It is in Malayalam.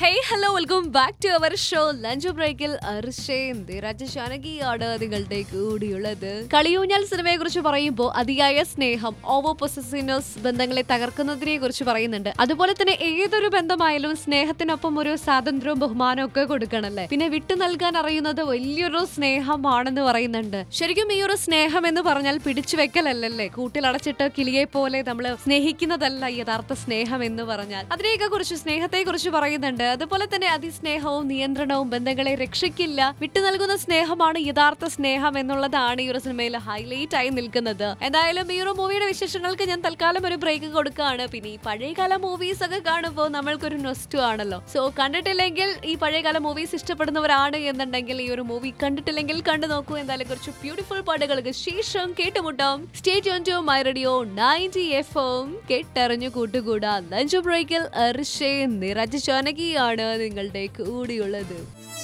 hey hello welcome back to our show lunch ബ്രേക്കിൽ അർഷയും രാജശാനകിയാണ് നിങ്ങളുടെ കൂടിയുള്ളത് കളിയൂഞ്ഞാൽ സിനിമയെ കുറിച്ച് പറയുമ്പോൾ അതിയായ സ്നേഹം ഓവർ പൊസസീനസ് ബന്ധങ്ങളെ തകർക്കുന്നതിനെ കുറിച്ച് പറയുന്നുണ്ട് അതുപോലെ തന്നെ ഏതൊരു ബന്ധമായാലും സ്നേഹത്തിനൊപ്പം ഒരു സ്വാതന്ത്ര്യവും ബഹുമാനവും ഒക്കെ കൊടുക്കണല്ലേ പിന്നെ വിട്ടു നൽകാൻ അറിയുന്നത് വലിയൊരു സ്നേഹമാണെന്ന് പറയുന്നുണ്ട് ശരിക്കും ഈ ഒരു സ്നേഹം എന്ന് പറഞ്ഞാൽ പിടിച്ചു വെക്കലല്ലേ കൂട്ടിലടച്ചിട്ട് കിളിയെ പോലെ നമ്മൾ സ്നേഹിക്കുന്നതല്ല യഥാർത്ഥ സ്നേഹം എന്ന് പറഞ്ഞാൽ അതിനെയൊക്കെ കുറിച്ച് സ്നേഹത്തെ കുറിച്ച് പറയുന്നുണ്ട് അതുപോലെ തന്നെ അതിസ്നേഹവും നിയന്ത്രണവും ബന്ധങ്ങളെ രക്ഷിക്കില്ല വിട്ടു നൽകുന്ന സ്നേഹമാണ് യഥാർത്ഥ സ്നേഹം എന്നുള്ളതാണ് ഈ ഒരു സിനിമയിൽ ഹൈലൈറ്റ് ആയി നിൽക്കുന്നത് എന്തായാലും ഈ ഒരു മൂവിയുടെ വിശേഷങ്ങൾക്ക് ഞാൻ തൽക്കാലം ഒരു ബ്രേക്ക് കൊടുക്കുകയാണ് പിന്നെ ഈ പഴയകാല മൂവീസ് ഒക്കെ കാണുമ്പോൾ നമ്മൾക്കൊരു നൊസ്റ്റു ആണല്ലോ സോ കണ്ടിട്ടില്ലെങ്കിൽ ഈ പഴയകാല മൂവീസ് ഇഷ്ടപ്പെടുന്നവരാണ് എന്നുണ്ടെങ്കിൽ ഈ ഒരു മൂവി കണ്ടിട്ടില്ലെങ്കിൽ കണ്ടു നോക്കൂ എന്തായാലും കുറച്ച് ബ്യൂട്ടിഫുൾ പാട്ടുകൾക്ക് ശേഷം കേട്ടുമുട്ടാം stay tuned to my radio ninety F M കേട്ടറിഞ്ഞു കൂട്ടുകൂടാ ലഞ്ച് ബ്രേക്കിൽ അർഷേ നിറച്ച് ചാനകിയാണ് നിങ്ങളുടെ കൂടിയുള്ളത്